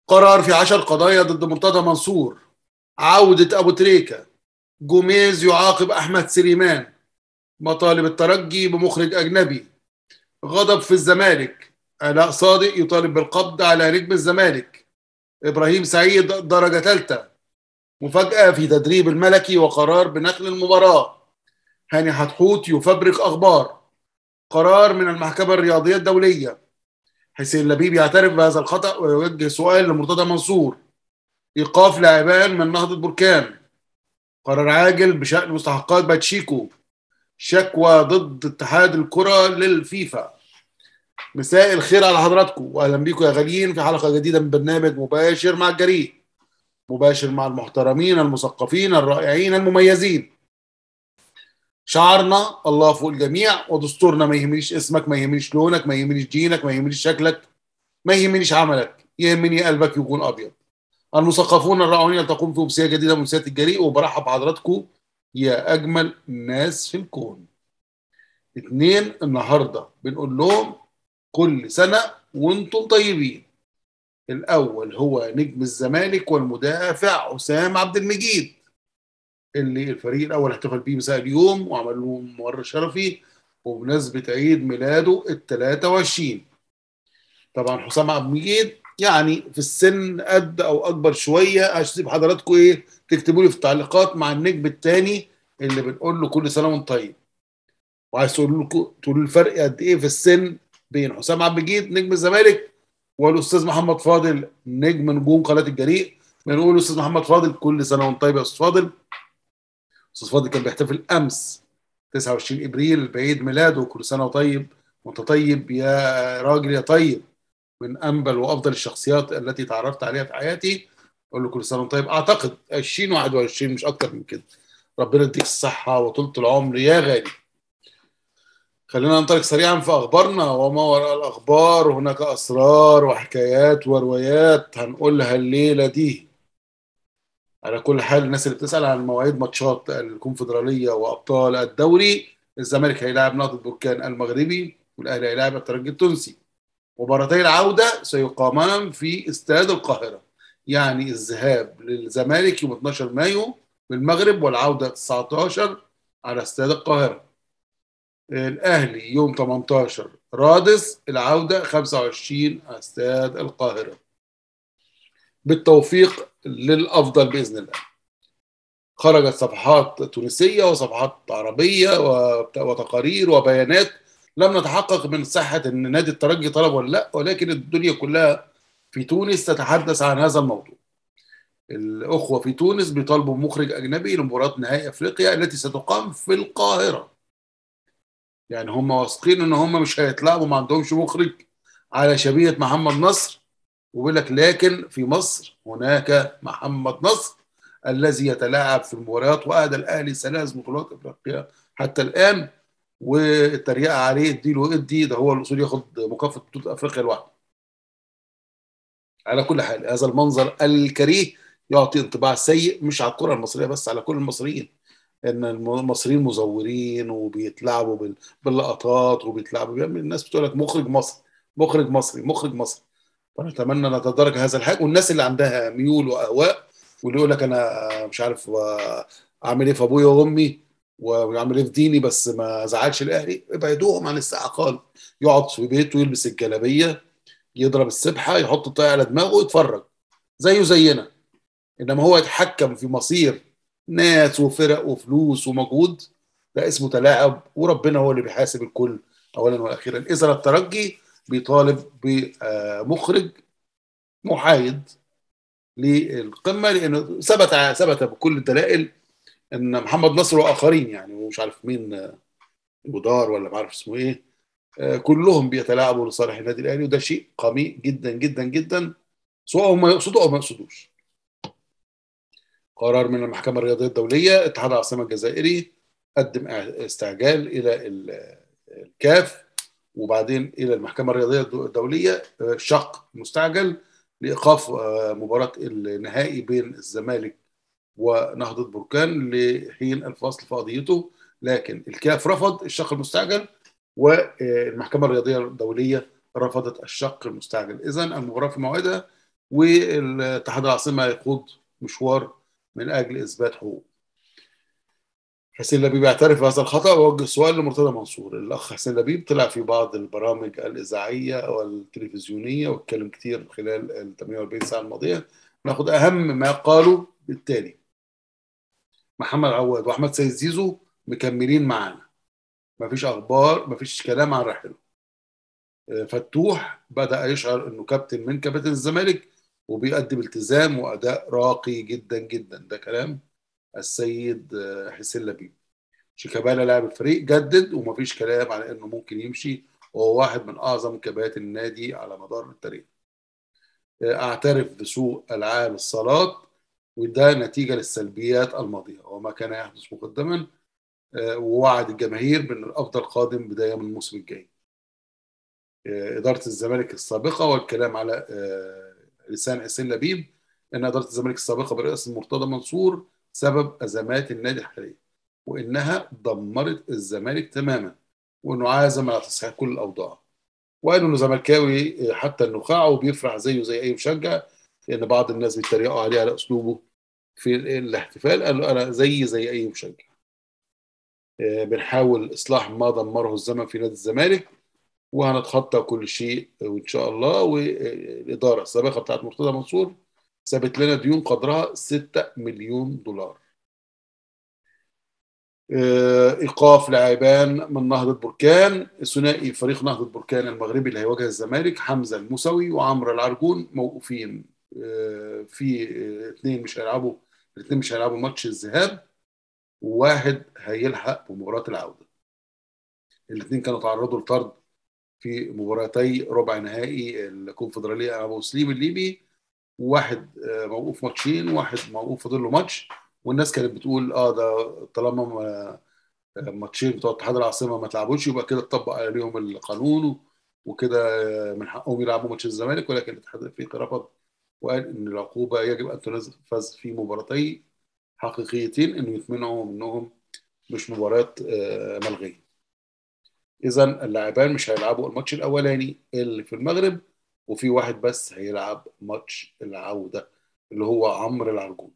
قرار في عشر قضايا ضد مرتضى منصور عودة أبو تريكة جوميز يعاقب أحمد سليمان مطالب الترجي بمخرج أجنبي غضب في الزمالك علاء صادق يطالب بالقبض على نجم الزمالك إبراهيم سعيد درجة ثالثة مفاجأة في تدريب الملكي وقرار بنقل المباراة هاني حتحوت يفبرك أخبار قرار من المحكمة الرياضية الدولية حسين لبيب يعترف بهذا الخطأ ويوجه سؤال لمرتضى منصور إيقاف لاعبان من نهضة بركان قرار عاجل بشأن مستحقات باتشيكو شكوى ضد اتحاد الكرة للفيفا مساء الخير على حضراتكم واهلا بيكم يا غاليين في حلقه جديده من برنامج مباشر مع الجريء مباشر مع المحترمين المثقفين الرائعين المميزين شعارنا الله فوق الجميع ودستورنا ما يهمنيش اسمك ما يهمنيش لونك ما يهمنيش دينك ما يهمنيش شكلك ما يهمنيش عملك يهمني قلبك يكون ابيض المثقفون الرائعين يلتقون في امسيه جديده من امسيات الجريء وبرحب بحضراتكم يا اجمل ناس في الكون اتنين النهارده بنقول لهم كل سنه وانتم طيبين الاول هو نجم الزمالك والمدافع حسام عبد المجيد اللي الفريق الاول احتفل بيه مساء اليوم وعمل له ممر شرفي وبمناسبه عيد ميلاده ال 23 طبعا حسام عبد المجيد يعني في السن قد او اكبر شويه هسيب حضراتكم ايه تكتبوا لي في التعليقات مع النجم الثاني اللي بنقول له كل سنه وانت طيب وعايز تقول لكم تقولوا الفرق قد ايه في السن بين حسام عبد المجيد نجم الزمالك والاستاذ محمد فاضل نجم نجوم قناه الجريء بنقول الاستاذ محمد فاضل كل سنه وانت طيب يا استاذ فاضل استاذ فاضل كان بيحتفل امس 29 ابريل بعيد ميلاده كل سنه وطيب وانت طيب يا راجل يا طيب من انبل وافضل الشخصيات التي تعرفت عليها في حياتي اقول له كل سنه وانت طيب اعتقد 2021 مش اكتر من كده ربنا يديك الصحه وطولة العمر يا غالي خلينا ننطلق سريعا في اخبارنا وما وراء الاخبار هناك اسرار وحكايات وروايات هنقولها الليله دي على كل حال الناس اللي بتسال عن مواعيد ماتشات الكونفدراليه وابطال الدوري الزمالك هيلاعب نهضه بركان المغربي والاهلي هيلاعب الترجي التونسي مباراتي العوده سيقامان في استاد القاهره يعني الذهاب للزمالك يوم 12 مايو بالمغرب والعوده 19 على استاد القاهره الاهلي يوم 18 رادس العوده 25 استاد القاهره بالتوفيق للافضل باذن الله خرجت صفحات تونسيه وصفحات عربيه وتقارير وبيانات لم نتحقق من صحه ان نادي الترجي طلب ولا لا ولكن الدنيا كلها في تونس تتحدث عن هذا الموضوع الاخوه في تونس بيطالبوا مخرج اجنبي لمباراه نهائي افريقيا التي ستقام في القاهره يعني هم واثقين ان هم مش هيطلعوا ما عندهمش مخرج على شبيه محمد نصر وبيقول لك لكن في مصر هناك محمد نصر الذي يتلاعب في المباريات واهدى الاهلي ثلاث بطولات افريقيا حتى الان والتريقه عليه اديله ادي ده هو الاصول ياخد مكافاه بطوله افريقيا لوحده. على كل حال هذا المنظر الكريه يعطي انطباع سيء مش على الكره المصريه بس على كل المصريين ان المصريين مزورين وبيتلعبوا باللقطات وبيتلعبوا الناس بتقول لك مخرج مصري مخرج مصري مخرج مصري فنتمنى نتدارك هذا الحاجه والناس اللي عندها ميول واهواء واللي يقول لك انا مش عارف اعمل ايه في ابويا وامي ويعمل ايه في ديني بس ما زعلش الاهلي ابعدوهم عن الساعه خالص يقعد في بيته يلبس الجلابيه يضرب السبحه يحط الطاقه على دماغه ويتفرج زيه زينا انما هو يتحكم في مصير ناس وفرق وفلوس ومجهود ده اسمه تلاعب وربنا هو اللي بيحاسب الكل اولا واخيرا اذا الترجي بيطالب بمخرج محايد للقمه لانه ثبت ثبت بكل الدلائل ان محمد نصر واخرين يعني ومش عارف مين ودار ولا ما عارف اسمه ايه كلهم بيتلاعبوا لصالح النادي الاهلي وده شيء قميء جدا جدا جدا سواء هم يقصدوا او ما يقصدوش قرار من المحكمة الرياضية الدولية اتحاد العاصمة الجزائري قدم استعجال إلى الكاف وبعدين إلى المحكمة الرياضية الدولية شق مستعجل لإيقاف مباراة النهائي بين الزمالك ونهضة بركان لحين الفصل في قضيته لكن الكاف رفض الشق المستعجل والمحكمة الرياضية الدولية رفضت الشق المستعجل إذا المباراة في موعدها والاتحاد العاصمه هيخوض مشوار من اجل اثبات حقوقه حسين لبيب يعترف بهذا الخطا ووجه سؤال لمرتضى منصور الاخ حسين لبيب طلع في بعض البرامج الاذاعيه والتلفزيونيه واتكلم كتير خلال ال 48 ساعه الماضيه ناخد اهم ما قالوا بالتالي محمد عواد واحمد سيد زيزو مكملين معانا مفيش اخبار مفيش كلام عن رحيله فتوح بدا يشعر انه كابتن من كباتن الزمالك وبيقدم التزام واداء راقي جدا جدا ده كلام السيد حسين لبيب شيكابالا لاعب الفريق جدد ومفيش كلام على انه ممكن يمشي وهو واحد من اعظم كباتن النادي على مدار التاريخ اعترف بسوء العاب الصالات وده نتيجه للسلبيات الماضيه وما كان يحدث مقدما ووعد الجماهير بان الافضل قادم بدايه من الموسم الجاي اداره الزمالك السابقه والكلام على لسان حسين لبيب ان اداره الزمالك السابقه برئاسه مرتضى منصور سبب ازمات النادي الحاليه وانها دمرت الزمالك تماما وانه عازم على تصحيح كل الاوضاع وقالوا انه زملكاوي حتى النخاع وبيفرح زيه زي اي مشجع لان بعض الناس بيتريقوا عليه على اسلوبه في الاحتفال قال له انا زي زي اي مشجع بنحاول اصلاح ما دمره الزمن في نادي الزمالك وهنتخطى كل شيء وان شاء الله والاداره السابقه بتاعت مرتضى منصور سابت لنا ديون قدرها 6 مليون دولار ايقاف لاعبان من نهضه بركان ثنائي فريق نهضه بركان المغربي اللي هيواجه الزمالك حمزه الموسوي وعمرو العرجون موقوفين في اثنين مش هيلعبوا الاثنين مش هيلعبوا ماتش الذهاب وواحد هيلحق بمباراه العوده الاثنين كانوا تعرضوا لطرد في مباراتي ربع نهائي الكونفدراليه ابو سليم الليبي وواحد موقوف ماتشين وواحد موقوف فاضل له ماتش والناس كانت بتقول اه ده طالما ماتشين بتوع اتحاد العاصمه ما تلعبوش يبقى كده اتطبق عليهم القانون وكده من حقهم يلعبوا ماتش الزمالك ولكن الاتحاد الافريقي رفض وقال ان العقوبه يجب ان تنفذ في مباراتي حقيقيتين انه يتمنعوا منهم مش مباريات ملغيه. اذا اللاعبان مش هيلعبوا الماتش الاولاني اللي في المغرب وفي واحد بس هيلعب ماتش العوده اللي هو عمرو العرجون.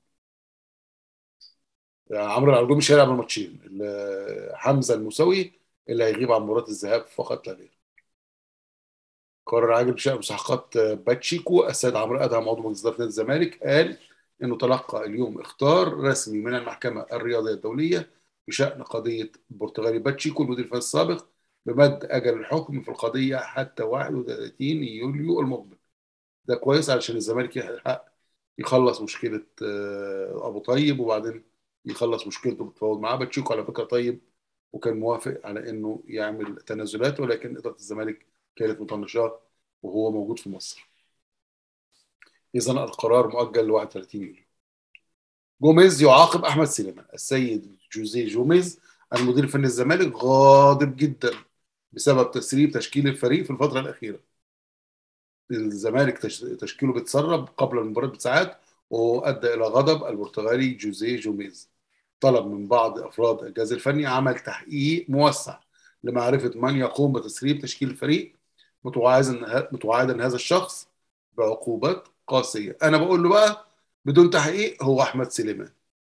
عمرو العرجون مش هيلعب الماتشين حمزه الموسوي اللي هيغيب عن مباراه الذهاب فقط لا غير. قرر عاجل بشأن مستحقات باتشيكو السيد عمرو ادهم عضو مجلس اداره نادي الزمالك قال انه تلقى اليوم اختار رسمي من المحكمه الرياضيه الدوليه بشان قضيه البرتغالي باتشيكو المدير الفني السابق بمد اجل الحكم في القضيه حتى 31 يوليو المقبل. ده كويس علشان الزمالك يلحق يخلص مشكله ابو طيب وبعدين يخلص مشكلته بالتفاوض معاه باتشيكو على فكره طيب وكان موافق على انه يعمل تنازلات ولكن اداره الزمالك كانت مطنشاه وهو موجود في مصر. اذا القرار مؤجل ل 31 يوليو. جوميز يعاقب احمد سليمان، السيد جوزيه جوميز المدير الفني الزمالك غاضب جدا بسبب تسريب تشكيل الفريق في الفتره الاخيره. الزمالك تشكيله بيتسرب قبل المباراه بساعات وهو ادى الى غضب البرتغالي جوزيه جوميز. طلب من بعض افراد الجهاز الفني عمل تحقيق موسع لمعرفه من يقوم بتسريب تشكيل الفريق متوعدا متوعدا هذا الشخص بعقوبات قاسيه انا بقول له بقى بدون تحقيق هو احمد سليمان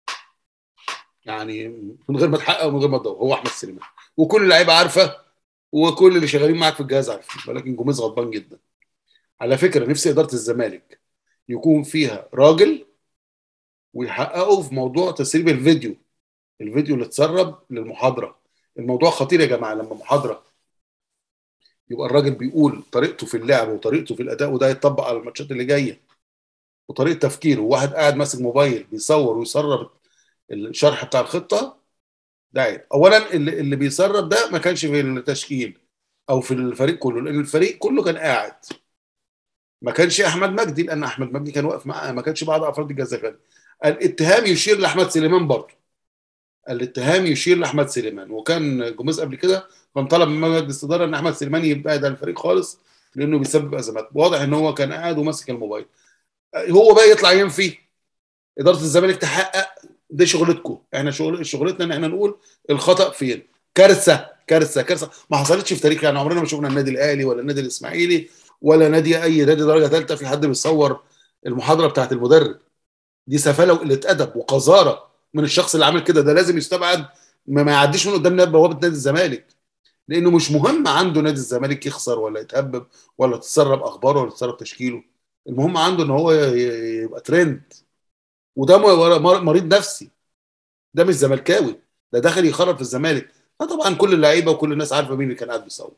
يعني من غير ما تحقق ومن غير ما تدور هو احمد سليمان وكل اللعيبه عارفه وكل اللي شغالين معاك في الجهاز عارفين ولكن جوميز غضبان جدا على فكره نفسي اداره الزمالك يكون فيها راجل ويحققوا في موضوع تسريب الفيديو الفيديو اللي اتسرب للمحاضره الموضوع خطير يا جماعه لما محاضره يبقى الراجل بيقول طريقته في اللعب وطريقته في الاداء وده يتطبق على الماتشات اللي جايه وطريقه تفكيره وواحد قاعد ماسك موبايل بيصور ويسرب الشرح بتاع الخطه ده عيب اولا اللي, اللي بيسرب ده ما كانش في التشكيل او في الفريق كله لان الفريق كله كان قاعد ما كانش احمد مجدي لان احمد مجدي كان واقف معاه ما كانش بعض افراد الجهاز الفني الاتهام يشير لاحمد سليمان برضه الاتهام يشير لاحمد سليمان وكان جوميز قبل كده كان طلب من مجلس الاداره ان احمد سليمان يبعد عن الفريق خالص لانه بيسبب ازمات واضح ان هو كان قاعد وماسك الموبايل هو بقى يطلع ينفي اداره الزمالك تحقق دي شغلتكم احنا شغل شغلتنا ان احنا نقول الخطا فين كارثه كارثه كارثه ما حصلتش في تاريخ يعني عمرنا ما شفنا النادي الاهلي ولا النادي الاسماعيلي ولا نادي اي نادي درجه ثالثه في حد بيصور المحاضره بتاعت المدرب دي سفاله وقله ادب وقذاره من الشخص اللي عامل كده ده لازم يستبعد ما, ما يعديش من قدام بوابه نادي الزمالك لانه مش مهم عنده نادي الزمالك يخسر ولا يتهبب ولا تتسرب اخباره ولا تتسرب تشكيله المهم عنده ان هو يبقى ترند وده مريض نفسي ده مش زملكاوي ده داخل يخرب في الزمالك فطبعا كل اللعيبه وكل الناس عارفه مين اللي كان قاعد بيصور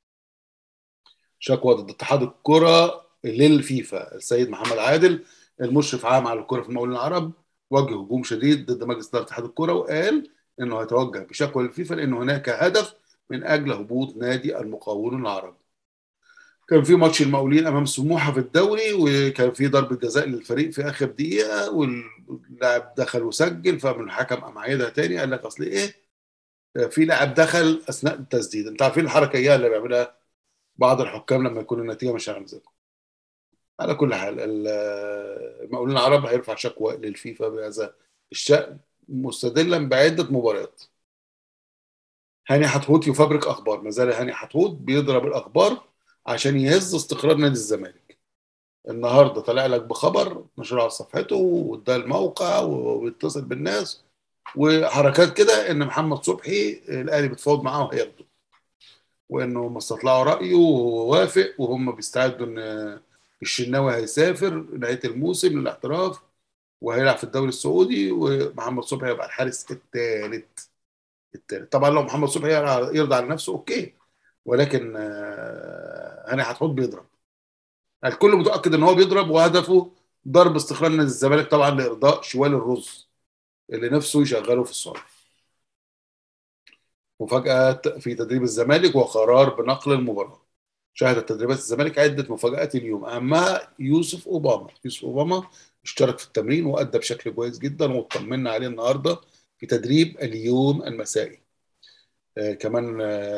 شكوى ضد اتحاد الكره للفيفا السيد محمد عادل المشرف عام على الكره في المقاولين العرب وجه هجوم شديد ضد مجلس اداره اتحاد الكره وقال انه هيتوجه بشكوى للفيفا لان هناك هدف من اجل هبوط نادي المقاولون العرب كان في ماتش المقاولين امام سموحه في الدوري وكان في ضربه جزاء للفريق في اخر دقيقه واللاعب دخل وسجل فمن الحكم قام عايدها تاني قال لك اصل ايه في لاعب دخل اثناء التسديد انت عارفين الحركه اياها اللي بيعملها بعض الحكام لما يكون النتيجه مش على مزاجهم على كل حال المقاولين العرب هيرفع شكوى للفيفا بهذا الشأن مستدلا بعده مباريات هاني حتحوت يفبرك اخبار ما زال هاني حتحوت بيضرب الاخبار عشان يهز استقرار نادي الزمالك النهارده طلع لك بخبر نشره على صفحته وادى الموقع وبيتصل بالناس وحركات كده ان محمد صبحي الاهلي بتفاوض معاه وهياخده وانه هم استطلعوا رايه ووافق وهم بيستعدوا ان الشناوي هيسافر نهايه الموسم للاحتراف وهيلعب في الدوري السعودي ومحمد صبحي هيبقى الحارس الثالث الثالث طبعا لو محمد صبحي يرضى على نفسه اوكي ولكن هاني حتحط بيضرب الكل متاكد ان هو بيضرب وهدفه ضرب استقرار نادي الزمالك طبعا لارضاء شوال الرز اللي نفسه يشغله في السعوديه مفاجاه في تدريب الزمالك وقرار بنقل المباراه شهدت تدريبات الزمالك عده مفاجات اليوم اهمها يوسف اوباما يوسف اوباما اشترك في التمرين وادى بشكل كويس جدا واطمنا عليه النهارده في تدريب اليوم المسائي آه كمان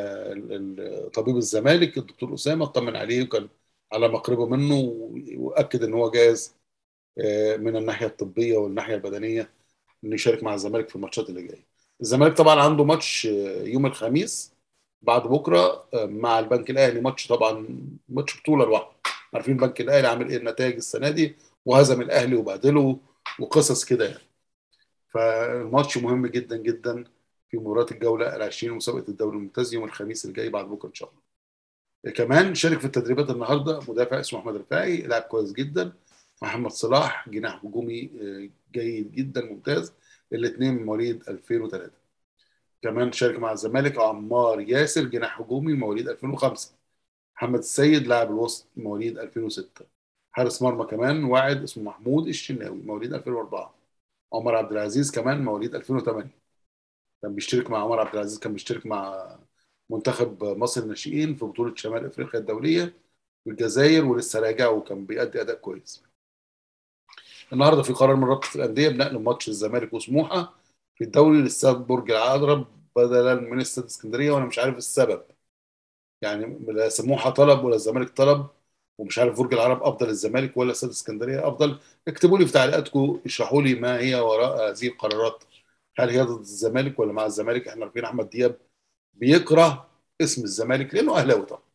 آه طبيب الزمالك الدكتور اسامه اطمن عليه وكان على مقربه منه واكد ان هو جاهز آه من الناحيه الطبيه والناحيه البدنيه انه يشارك مع الزمالك في الماتشات اللي جايه. الزمالك طبعا عنده ماتش يوم الخميس بعد بكره مع البنك الاهلي ماتش طبعا ماتش بطوله لوحده عارفين البنك الاهلي عامل ايه النتائج السنه دي وهزم الاهلي وبهدله وقصص كده يعني. فالماتش مهم جدا جدا في مباراه الجوله العشرين مسابقه الدوري الممتاز يوم الخميس الجاي بعد بكره ان شاء الله. كمان شارك في التدريبات النهارده مدافع اسمه احمد رفاعي لاعب كويس جدا محمد صلاح جناح هجومي جيد جدا ممتاز الاثنين مواليد 2003 كمان شارك مع الزمالك عمار ياسر جناح هجومي مواليد 2005 محمد السيد لاعب الوسط مواليد 2006 حارس مرمى كمان واعد اسمه محمود الشناوي مواليد 2004 عمر عبد العزيز كمان مواليد 2008 كان بيشترك مع عمر عبد العزيز كان بيشترك مع منتخب مصر الناشئين في بطولة شمال افريقيا الدولية في الجزائر ولسه راجع وكان بيأدي اداء كويس. النهارده في قرار من رابطه الانديه بنقل ماتش الزمالك وسموحه في الدوري لاستاد برج العقرب بدلا من استاد اسكندريه وانا مش عارف السبب. يعني لا سموحه طلب ولا الزمالك طلب ومش عارف برج العرب افضل الزمالك ولا استاد اسكندريه افضل اكتبوا لي في تعليقاتكم اشرحوا لي ما هي وراء هذه القرارات هل هي ضد الزمالك ولا مع الزمالك احنا عارفين احمد دياب بيكره اسم الزمالك لانه اهلاوي طبعا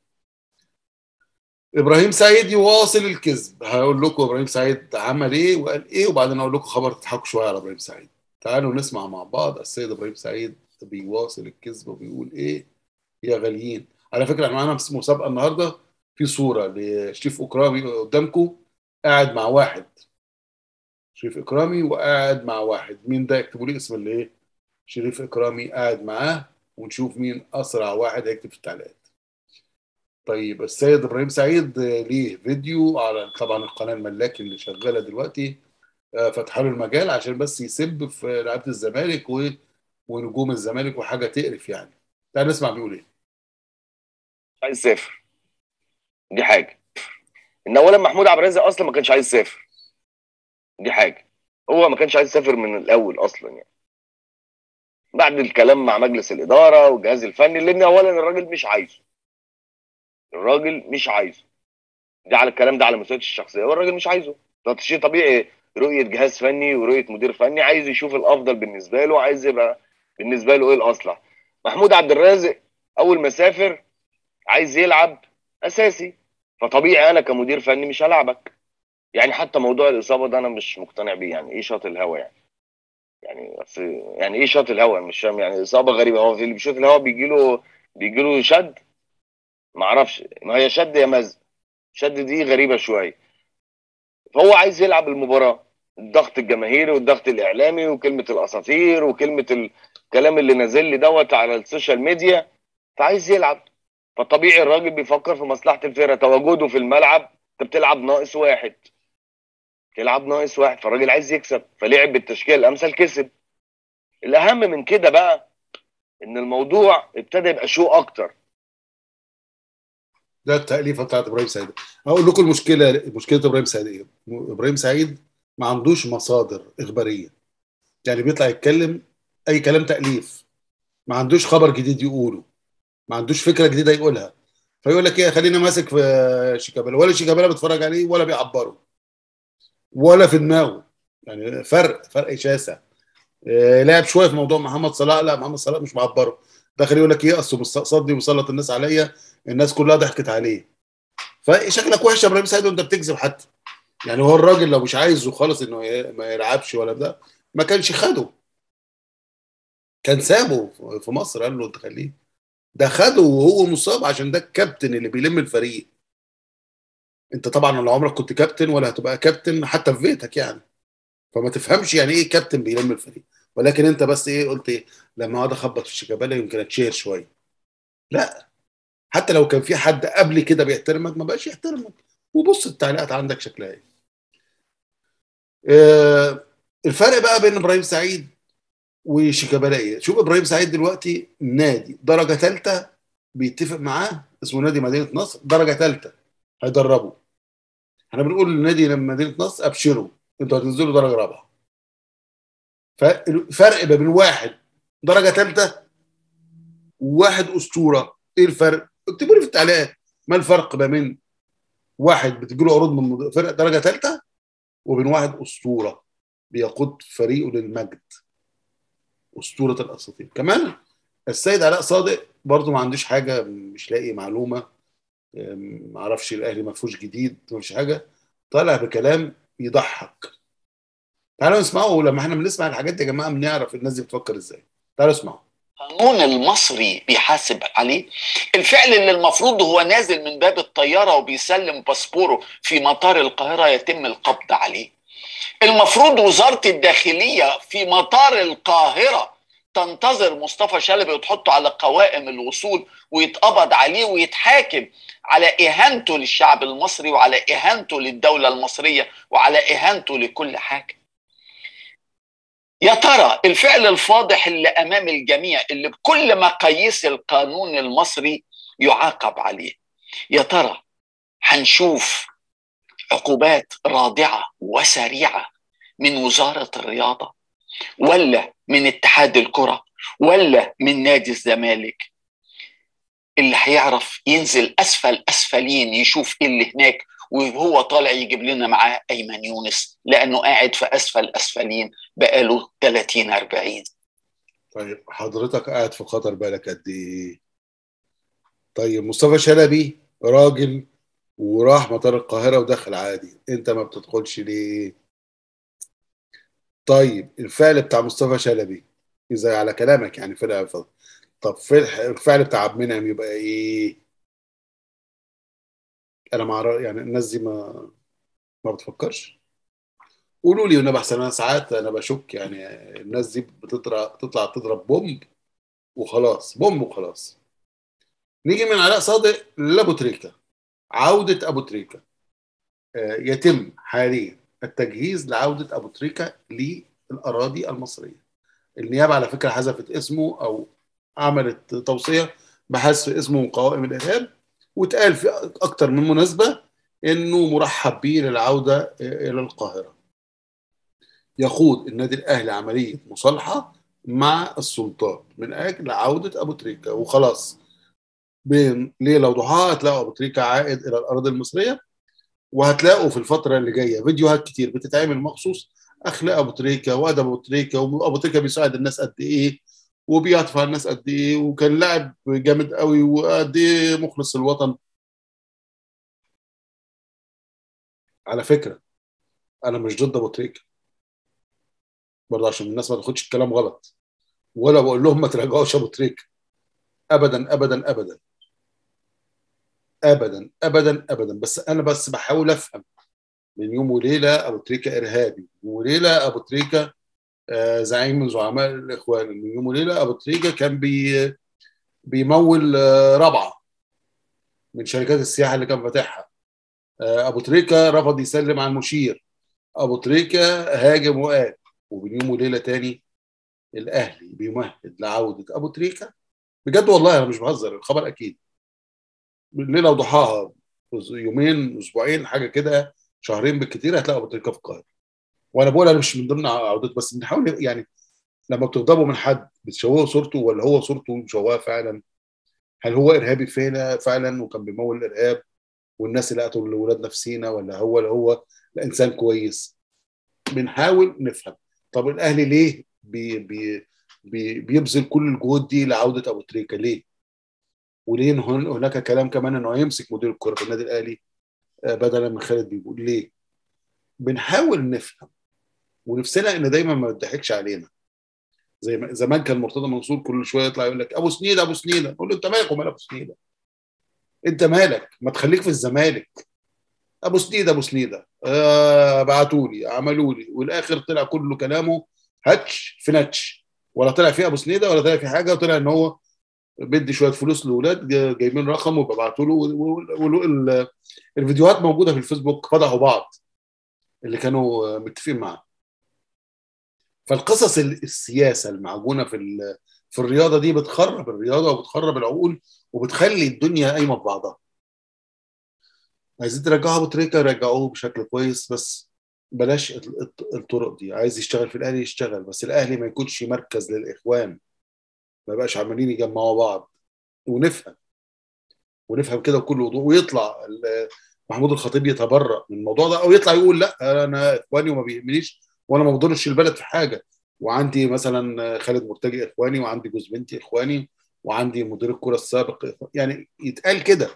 ابراهيم سعيد يواصل الكذب هقول لكم ابراهيم سعيد عمل ايه وقال ايه وبعدين اقول لكم خبر تضحكوا شويه على ابراهيم سعيد تعالوا نسمع مع بعض السيد ابراهيم سعيد بيواصل الكذب وبيقول ايه يا غاليين على فكره احنا معانا مسابقه النهارده في صوره لشريف اكرامي قدامكم قاعد مع واحد شريف اكرامي وقاعد مع واحد مين ده اكتبوا لي اسم اللي ايه شريف اكرامي قاعد معاه ونشوف مين اسرع واحد هيكتب في التعليقات طيب السيد ابراهيم سعيد ليه فيديو على طبعا القناه الملاكي اللي شغاله دلوقتي فتح له المجال عشان بس يسب في لعيبه الزمالك و... ونجوم الزمالك وحاجه تقرف يعني تعال نسمع بيقول ايه عايز يسافر دي حاجه ان اولا محمود عبد الرازق اصلا ما كانش عايز يسافر دي حاجه هو ما كانش عايز يسافر من الاول اصلا يعني بعد الكلام مع مجلس الاداره والجهاز الفني لان اولا الراجل مش عايزه الراجل مش عايزه ده على الكلام ده على مسؤوليته الشخصيه هو الراجل مش عايزه ده شيء طبيعي رؤيه جهاز فني ورؤيه مدير فني عايز يشوف الافضل بالنسبه له عايز يبقى بالنسبه له ايه الاصلح محمود عبد الرازق اول ما سافر عايز يلعب اساسي فطبيعي انا كمدير فني مش هلعبك يعني حتى موضوع الاصابه ده انا مش مقتنع بيه يعني ايه شاط الهوا يعني يعني بس يعني ايه شاط الهوا مش فاهم يعني اصابه غريبه هو في اللي بيشوط الهوا بيجي له بيجي له شد ما اعرفش ما هي شد يا مز شد دي غريبه شويه فهو عايز يلعب المباراه الضغط الجماهيري والضغط الاعلامي وكلمه الاساطير وكلمه الكلام اللي نازل لي دوت على السوشيال ميديا فعايز يلعب فطبيعي الراجل بيفكر في مصلحه الفرقه تواجده في الملعب انت بتلعب ناقص واحد تلعب ناقص واحد فالراجل عايز يكسب فلعب بالتشكيل الامثل كسب الاهم من كده بقى ان الموضوع ابتدى يبقى شو اكتر ده التأليفة بتاعت ابراهيم سعيد هقول لكم المشكله مشكله ابراهيم سعيد ايه ابراهيم سعيد ما عندوش مصادر اخباريه يعني بيطلع يتكلم اي كلام تاليف ما عندوش خبر جديد يقوله ما عندوش فكره جديده يقولها فيقول لك ايه خلينا ماسك في شيكابالا ولا شيكابالا بيتفرج عليه ولا بيعبره ولا في دماغه يعني فرق فرق شاسع إيه لعب شويه في موضوع محمد صلاح لا محمد صلاح مش معبره داخل يقول لك ايه اصله مستقصدني ومسلط الناس عليا الناس كلها ضحكت عليه فشكلك وحش يا ابراهيم سعيد وانت بتكذب حتى يعني هو الراجل لو مش عايزه خالص انه ما يلعبش ولا ده ما كانش خده كان سابه في مصر قال له انت خليه ده خده وهو مصاب عشان ده الكابتن اللي بيلم الفريق انت طبعا ولا عمرك كنت كابتن ولا هتبقى كابتن حتى في بيتك يعني فما تفهمش يعني ايه كابتن بيلم الفريق ولكن انت بس ايه قلت ايه لما اقعد اخبط في شيكابالا يمكن اتشير شويه لا حتى لو كان في حد قبل كده بيحترمك ما بقاش يحترمك وبص التعليقات عندك شكلها ايه آه الفرق بقى بين ابراهيم سعيد وشيكابالا ايه شوف ابراهيم سعيد دلوقتي نادي درجه ثالثه بيتفق معاه اسمه نادي مدينه نصر درجه ثالثه هيدربه احنا بنقول لنادي مدينه نصر ابشروا انتوا هتنزلوا درجه رابعه فالفرق ما بين واحد درجه ثالثه وواحد اسطوره ايه الفرق؟ اكتبوا لي في التعليقات ما الفرق ما بين واحد بتجيله عروض من فرق درجه ثالثه وبين واحد اسطوره بيقود فريقه للمجد اسطوره الاساطير كمان السيد علاء صادق برضه ما عندوش حاجه مش لاقي معلومه ما اعرفش الاهلي ما فيهوش جديد ما فيش حاجه طالع بكلام يضحك تعالوا نسمعه لما احنا بنسمع الحاجات دي يا جماعه بنعرف الناس دي بتفكر ازاي تعالوا اسمعوا القانون المصري بيحاسب عليه الفعل اللي المفروض هو نازل من باب الطياره وبيسلم باسبوره في مطار القاهره يتم القبض عليه المفروض وزاره الداخليه في مطار القاهره تنتظر مصطفى شلبي وتحطه على قوائم الوصول ويتقبض عليه ويتحاكم على اهانته للشعب المصري وعلى اهانته للدوله المصريه وعلى اهانته لكل حاجه يا ترى الفعل الفاضح اللي امام الجميع اللي بكل مقاييس القانون المصري يعاقب عليه يا ترى هنشوف عقوبات رادعه وسريعه من وزاره الرياضه ولا من اتحاد الكره ولا من نادي الزمالك اللي هيعرف ينزل اسفل اسفلين يشوف ايه اللي هناك وهو طالع يجيب لنا معاه ايمن يونس لانه قاعد في اسفل اسفلين بقاله 30 40 طيب حضرتك قاعد في خطر بالك قد ايه؟ طيب مصطفى شلبي راجل وراح مطار القاهره ودخل عادي انت ما بتدخلش ليه؟ طيب الفعل بتاع مصطفى شلبي اذا على كلامك يعني في الفضل طب في الفعل بتاع عبد المنعم يبقى ايه؟ انا مع يعني الناس دي ما ما بتفكرش قولوا لي وانا بحسن انا ساعات انا بشك يعني الناس دي بتطلع تطلع تضرب بومب وخلاص بومب وخلاص نيجي من علاء صادق لابو تريكه عوده ابو تريكه يتم حاليا التجهيز لعوده ابو تريكه للاراضي المصريه النيابه على فكره حذفت اسمه او عملت توصيه بحذف اسمه من قوائم الارهاب واتقال في اكتر من مناسبه انه مرحب به للعوده الى القاهره يخوض النادي الاهلي عمليه مصالحه مع السلطات من اجل عوده ابو تريكه وخلاص بين ليله وضحاها هتلاقوا ابو تريكه عائد الى الاراضي المصريه وهتلاقوا في الفتره اللي جايه فيديوهات كتير بتتعمل مخصوص اخلاق ابو تريكه وادب ابو تريكه وابو تريكه بيساعد الناس قد ايه وبيعطف على الناس قد ايه وكان لاعب جامد قوي وقد ايه مخلص الوطن على فكره انا مش ضد ابو تريكه برضه عشان الناس ما تاخدش الكلام غلط ولا بقول لهم ما تراجعوش ابو تريكه ابدا ابدا ابدا ابدا ابدا ابدا بس انا بس بحاول افهم من يوم وليله ابو تريكه ارهابي من وليله ابو تريكه آه زعيم من زعماء الاخوان من يوم وليله ابو تريكه كان بي بيمول آه رابعه من شركات السياحه اللي كان فاتحها آه ابو تريكه رفض يسلم على المشير ابو تريكه هاجم وقال ومن يوم وليله تاني الاهلي بيمهد لعوده ابو تريكه بجد والله انا مش بهزر الخبر اكيد ليله وضحاها يومين اسبوعين حاجه كده شهرين بالكثير هتلاقي ابو تريكه في القاهره وانا بقول انا مش من ضمن عودته بس بنحاول يعني لما بتغضبوا من حد بتشوهوا صورته ولا هو صورته مشوهه فعلا هل هو ارهابي فعلا فعلا وكان بيمول الارهاب والناس اللي قتلوا الاولاد نفسينا ولا هو اللي هو انسان كويس بنحاول نفهم طب الاهلي ليه بي بي بي بيبذل كل الجهود دي لعوده ابو تريكه ليه؟ وليه هناك كلام كمان انه هيمسك مدير الكره في النادي الاهلي بدلا من خالد بيبو ليه؟ بنحاول نفهم ونفسنا ان دايما ما يضحكش علينا زي ما زمان كان مرتضى منصور كل شويه يطلع يقول لك ابو سنيده ابو سنيده نقول له انت مالك ومال ابو سنيده؟ انت مالك؟ ما تخليك في الزمالك ابو سنيده ابو سنيده آه بعتوا لي عملوا لي والاخر طلع كله كلامه هاتش في نتش ولا طلع فيه ابو سنيده ولا طلع فيه حاجه وطلع ان هو بدي شويه فلوس لاولاد جايبين رقم وببعتوا له الفيديوهات موجوده في الفيسبوك فضحوا بعض اللي كانوا متفقين معاه فالقصص السياسه المعجونه في في الرياضه دي بتخرب الرياضه وبتخرب العقول وبتخلي الدنيا قايمه ببعضها عايزين ترجعوا ابو تريكه رجعوه بشكل كويس بس بلاش الطرق دي عايز يشتغل في الاهلي يشتغل بس الاهلي ما يكونش مركز للاخوان ما بقاش عمالين يجمعوا بعض ونفهم ونفهم كده بكل وضوح ويطلع محمود الخطيب يتبرأ من الموضوع ده او يطلع يقول لا انا اخواني وما بيهمنيش وانا ما بضرش البلد في حاجه وعندي مثلا خالد مرتجي اخواني وعندي جوز بنتي اخواني وعندي مدير الكره السابق يعني يتقال كده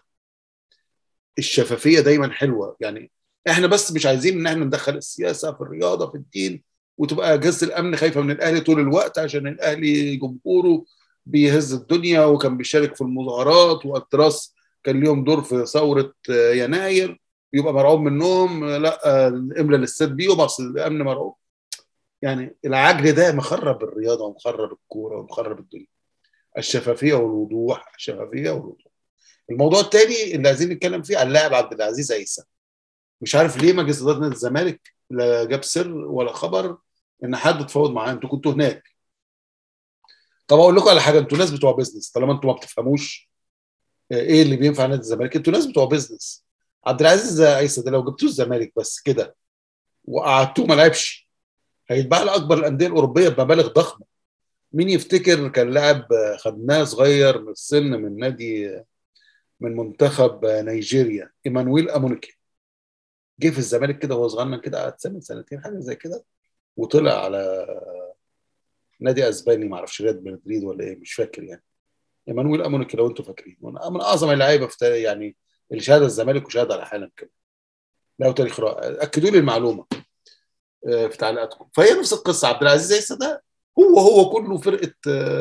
الشفافيه دايما حلوه يعني احنا بس مش عايزين ان احنا ندخل السياسه في الرياضه في الدين وتبقى اجهزه الامن خايفه من الاهلي طول الوقت عشان الاهلي جمهوره بيهز الدنيا وكان بيشارك في المظاهرات والتراس كان ليهم دور في ثوره يناير يبقى مرعوب منهم لا الاملا للسد بيهم اصل الامن مرعوب يعني العجل ده مخرب الرياضه ومخرب الكوره ومخرب الدنيا الشفافيه والوضوح الشفافيه والوضوح الموضوع الثاني اللي عايزين نتكلم فيه عن اللاعب عبد العزيز عيسى مش عارف ليه مجلس اداره نادي الزمالك لا جاب سر ولا خبر ان حد اتفاوض معاه انتوا كنتوا هناك طب اقول لكم على حاجه انتوا ناس بتوع بيزنس طالما انتوا ما بتفهموش ايه اللي بينفع نادي الزمالك انتوا ناس بتوع بيزنس عبد العزيز عيسى ده لو جبتوه الزمالك بس كده وقعدتوه ما لعبش هيتباع لاكبر الانديه الاوروبيه بمبالغ ضخمه مين يفتكر كان لاعب خدناه صغير من السن من نادي من منتخب نيجيريا ايمانويل امونيكي جه في الزمالك كده وهو صغنن كده قعد سنه سنتين حاجه زي كده وطلع على نادي اسباني ما اعرفش ريال مدريد ولا ايه مش فاكر يعني ايمانويل امونيكي لو انتم فاكرين من اعظم اللعيبه في يعني اللي شهد الزمالك وشهد على حالا كده له تاريخ رائع اكدوا لي المعلومه في تعليقاتكم فهي نفس القصه عبد العزيز عيسى ده هو هو كله فرقه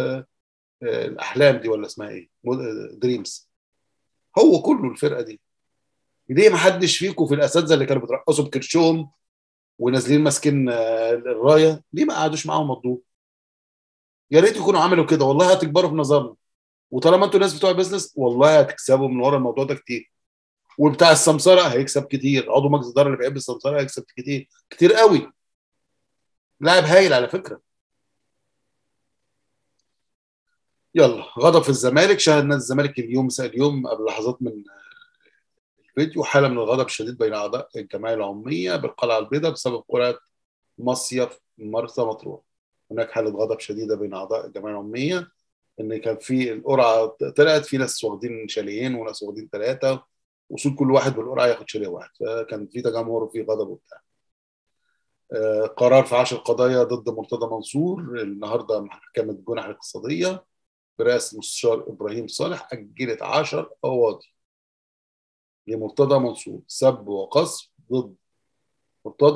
الاحلام دي ولا اسمها ايه دريمز هو كله الفرقه دي ليه ما حدش فيكم في الاساتذه اللي كانوا بيترقصوا بكرشهم ونازلين ماسكين الرايه ليه ما قعدوش معاهم مضوب يا ريت يكونوا عملوا كده والله هتكبروا في نظرنا وطالما انتوا ناس بتوع بيزنس والله هتكسبوا من ورا الموضوع ده كتير وبتاع السمسره هيكسب كتير عضو مجلس الاداره اللي بيحب السمسره هيكسب كتير كتير قوي لاعب هايل على فكره يلا غضب في الزمالك شاهد نادي الزمالك اليوم اليوم قبل لحظات من الفيديو حاله من الغضب الشديد بين اعضاء الجمعيه العموميه بالقلعه البيضاء بسبب قرعه مصيف مرسى مطروح هناك حاله غضب شديده بين اعضاء الجمعيه العموميه ان كان في القرعه طلعت في ناس واخدين شاليين وناس واخدين ثلاثه وصول كل واحد بالقرعه ياخد شاليه واحد فكان في تجمهر وفي غضب وبتاع قرار في 10 قضايا ضد مرتضى منصور النهارده محكمه جنح الاقتصاديه برئاسه المستشار ابراهيم صالح اجلت 10 قواضي لمرتضى منصور سب وقصف ضد مرتضى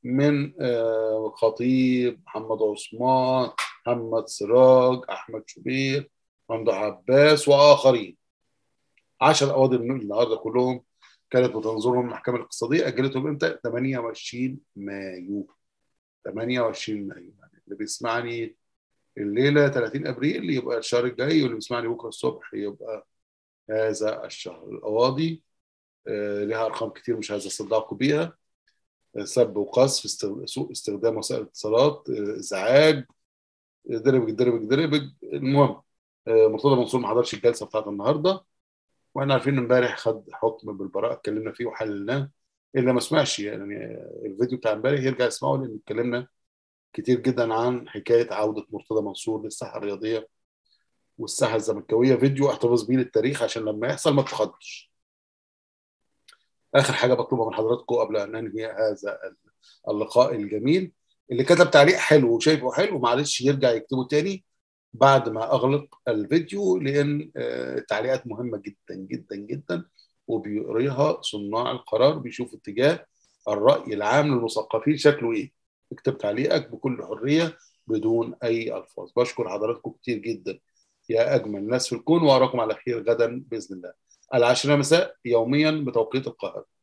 من آه، خطيب محمد عثمان محمد سراج احمد شوبير ممدوح عباس واخرين 10 قواضي من النهارده كلهم كانت بتنظرهم المحكمه الاقتصاديه اجلتهم امتى 28 مايو 28 مايو يعني اللي بيسمعني الليله 30 ابريل يبقى الشهر الجاي واللي بيسمعني بكره الصبح يبقى هذا الشهر القواضي آه، لها ارقام كتير مش عايز اصدعكم بيها آه، سب وقذف استغ- سوء استخدام وسائل الاتصالات آه، ازعاج آه، دربج دربج دربج المهم آه، مرتضى منصور ما حضرش الجلسه بتاعت النهارده واحنا عارفين إن امبارح خد حكم بالبراءه اتكلمنا فيه وحللناه اللي ما سمعش يعني آه، الفيديو بتاع امبارح يرجع يسمعه لان اتكلمنا كتير جدا عن حكايه عوده مرتضى منصور للساحه الرياضيه والساحه الزملكاويه فيديو احتفظ بيه للتاريخ عشان لما يحصل ما تتخضش اخر حاجه بطلبها من حضراتكم قبل ان انهي هذا اللقاء الجميل اللي كتب تعليق حلو وشايفه حلو معلش يرجع يكتبه تاني بعد ما اغلق الفيديو لان آه، التعليقات مهمه جدا جدا جدا وبيقريها صناع القرار بيشوفوا اتجاه الراي العام للمثقفين شكله ايه اكتب تعليقك بكل حريه بدون اي الفاظ بشكر حضراتكم كتير جدا يا اجمل ناس في الكون واراكم على خير غدا باذن الله العاشرة مساء يوميا بتوقيت القاهره